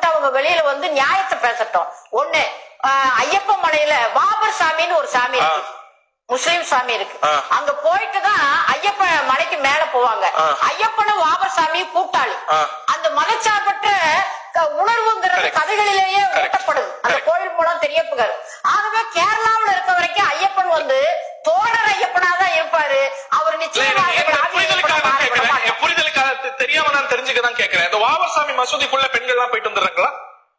விட்டு அவங்க வெளியில வந்து நியாயத்தை பேசட்டும் ஒண்ணு ஆஹ், ஐயப்ப மலையில பாபர் சாமின்னு ஒரு சாமி இருக்கு முஸ்லீம் சாமி இருக்கு ஆ. அங்க போயிட்டு தான் ஐயப்ப மலைக்கு மேல போவாங்க ஆ. ஐயப்பனும் வாபர் சாமியும் கூட்டாளி ஆ. அந்த மதச்சார்பற்ற க- உணர்வுங்கிறது Correct. கதைகளிலேயே Correct. ஊட்டப்படுது அந்த Correct. கோயில் மூலம் தெரியப்புகள் ஆகவே கேரளாவுல இருக்க வரைக்கும் ஐயப்பன் வந்து தோழர் ஐயப்பனா தான் இருப்பாரு அவர் இல்ல, நிச்சயமா எனக்கு ஐயப்பன் என் ஆதி புரிதலுக்காக ஐயப்பனா தான் மாறி விட கேட்கிறேன். மாட்டார். என் புரிதலுக்காக தெ- தெரியாம நான் தெரிஞ்சுக்க தான் கேட்கிறேன் இந்த வாவர் சாமி மசூதிக்குள்ள பெண்கள் எல்லாம் போயிட்டு வந்துடுறாங்களா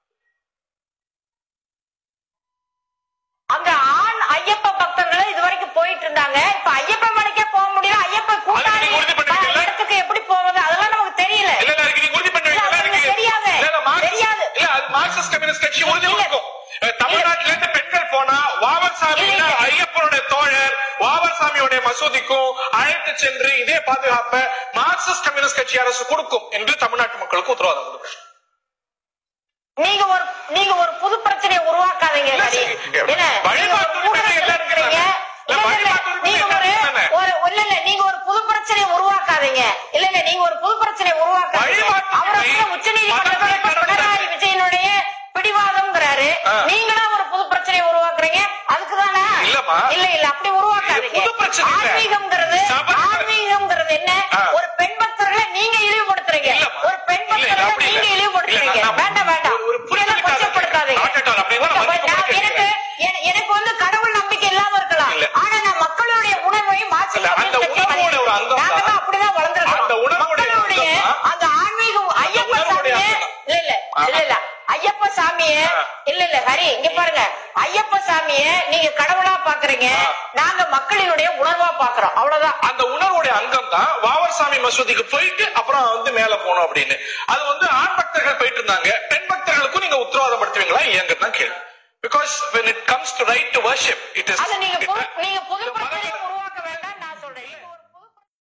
அங்க ஆண் ஐயப்ப பக்தர்கள் இது வரைக்கும் போயிட்டு இருந்தாங்க இப்ப ஐயப்ப மலைக்கே போக முடியல ஐயப்ப கூட்டாளி நீங்க உறுதி பண்ணுவீங்கல்ல? இடத்துக்கு எப்படி போவது அதெல்லாம் நமக்கு தெரியல இல்ல இல்ல அதுக்கு நீங்க உறுதி பண்ணுவீங்களா? இல்ல, அது எனக்கு- தெரியாது. இல்ல, இல்ல, மார்க்சிஸ்ட்- தெரியாது. இல்ல, அது மார்க்சிஸ்ட் கம்யூனிஸ்ட் கட்சி உறுதி இல்ல. கொடுக்கும். அஹ், தமிழ்நாட்டுல இருந்து பெண்கள் போனா வாவர் சாமி இல்ல, இல்ல. ஐயப்பனுடைய தோழர் வாவர் சாமியுடைய மசூதிக்கும் அழைத்து சென்று இதே பாதுகாப்பை மார்க்சிஸ்ட் கம்யூனிஸ்ட் கட்சி அரசு கொடுக்கும் என்று தமிழ்நாட்டு மக்களுக்கு உத்தரவாதம் கொடுக்கும் நீங்க ஒரு நீங்க ஒரு புது பிரச்சனையை உருவாக்காதீங்க இல்ல, ஹரி. சரி. என்ன, வழிபாட்டு நீங்க ஒரு உரிமை ஊடகத்துல எல்லாம் இருக்கிறீங்க. இருக்குதானே? இல்ல, இல்ல, இல்ல, வழிபாட்டு உரிமை நீங்க எல்லாம் ஒரு இருக்குதானே? ஒரு இல்ல இல்ல நீங்க ஒரு புது பிரச்சனையை உருவாக்காதீங்க இல்ல இல்ல நீங்க ஒரு புது பிரச்சனையை உருவாக்காதீங்க வழிபாட்டு அவருக்கு உரிமை உச்ச நீதிமன்றத்துல மதங்களை இப்ப கடந்து- பினராயி விஜயனுடைய பிடிவாதம்ங்கிறாரு ஆ. நீங்களா ஒரு புது பிரச்சனையை உருவாக்குறீங்க அதுக்குதானே இல்லம்மா. இல்ல இல்ல அப்படி உருவாக்காதீங்க இது புது பிரச்சனை இல்ல. ஆன்மீகம்ங்கிறது சபரி- ஆன்மீகம்ங்கிறது என்ன ஆ. ஒரு பெண் பக்தர்களை நீங்க இழிவுபடுத்துறீங்க இல்லம்மா. ஒரு பெண் இல்ல, இல்ல, பக்தர்களை அப்படி இல்ல. நீங்க இழிவுபடுத்துறீங்க இல்ல, நான் வேண்டாம் வேண்டாம் ஒரு- ஒரு இதெல்லாம் புரிதலுக்காக கொச்சப்படுத்தாதீங்க Not at all. அப்படின்னா நான் மதிப்பு நான் கொடுக்க எனக்கு என- எனக்கு வந்து கடவுள் நம்பிக்கை இல்லாம இருக்கலாம் இல்ல. ஆனா நான் மக்களுடைய உணர்வை மாற்றி இல்ல, அந்த உணர்வோட ஒரு அங்கம் நாங்க தான். தான் அப்படிதான் வளர்ந்துருக்கோம் அந்த உணர்வோட மக்களுடைய அங்கம் தான். அந்த ஆன்மீக ஐயப்ப உணர்வோட சாமியே அங்கம் தான். இல்ல இல்ல இல்ல இல்ல ஐயப்ப சாமிய ஆ. இல்ல இல்ல ஹரி இங்க பாருங்க ஐயப்ப சாமிய நீங்க கடவுளா பாக்குறீங்க ஆ. நாங்க மக்களினுடைய உணர்வா பாக்குறோம் அவ்வளவுதான் அந்த உணர்வுடைய அங்கம் தான் வாவர் சாமி மசூதிக்கு போயிட்டு அப்புறம் வந்து மேல போகணும் அப்படின்னு அது வந்து ஆண் பக்தர்கள் போயிட்டு இருந்தாங்க பெண் பக்தர்களுக்கும் நீங்க உத்தரவாதம் படுத்துவீங்களா ஏங்க தான் கேள்வி because when it comes to right to worship it is அது நீங்க புது- நீங்க புது